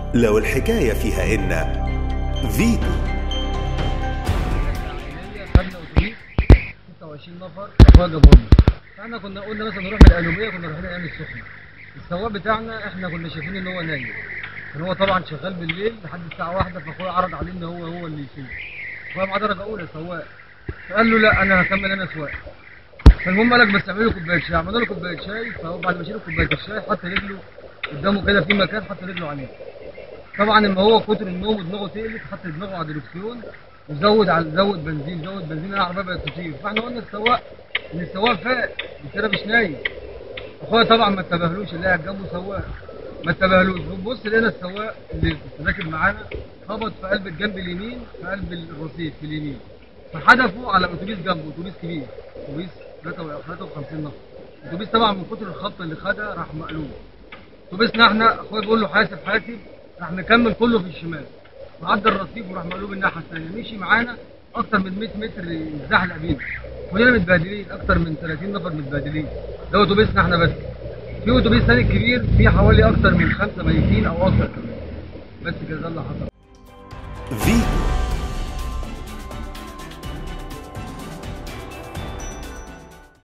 لو الحكاية فيها إن فيتو خدنا اتوبيس 26 نفر افواج جابونا فاحنا كنا قلنا مثلا نروح من القلوبيه كنا رايحين العين السخنه السواق بتاعنا احنا كنا شايفين ان هو نايم كان هو طبعا شغال بالليل لحد الساعه واحدة فاخويا عرض عليه ان هو هو اللي يسوق اخويا معاه درجه اولى سواق فقال له لا انا هكمل انا سواق فالمهم قال لك بس اعمل له كوبايه شاي عملنا له كوبايه شاي فهو بعد ما شرب كوبايه الشاي حط رجله قدامه كده في مكان حط رجله عليه طبعا اما هو كتر النوم ودماغه تقلت حط دماغه على الدركسيون وزود على زود بنزين زود بنزين العربيه بقت تطير فاحنا قلنا السواق ان السواق فاق كده مش نايم اخويا طبعا ما انتبهلوش اللي قاعد جنبه سواق ما انتبهلوش بنبص لقينا السواق اللي راكب معانا خبط في قلب الجنب اليمين في قلب الرصيف في اليمين فحدفوا على اتوبيس جنبه اتوبيس كبير اتوبيس 53 نفر اتوبيس طبعا من كتر الخبطه اللي خدها راح مقلوب اتوبيسنا احنا اخويا بيقول له حاسب حاسب راح مكمل كله في الشمال وعدى الرصيف وراح مقلوب الناحيه الثانيه مشي معانا اكتر من 100 متر يتزحلق بينا كلنا متبهدلين اكتر من 30 نفر متبهدلين ده اتوبيسنا احنا بس في اتوبيس ثاني كبير فيه حوالي اكتر من خمسه ميتين او اكتر كمان بس كده ده اللي حصل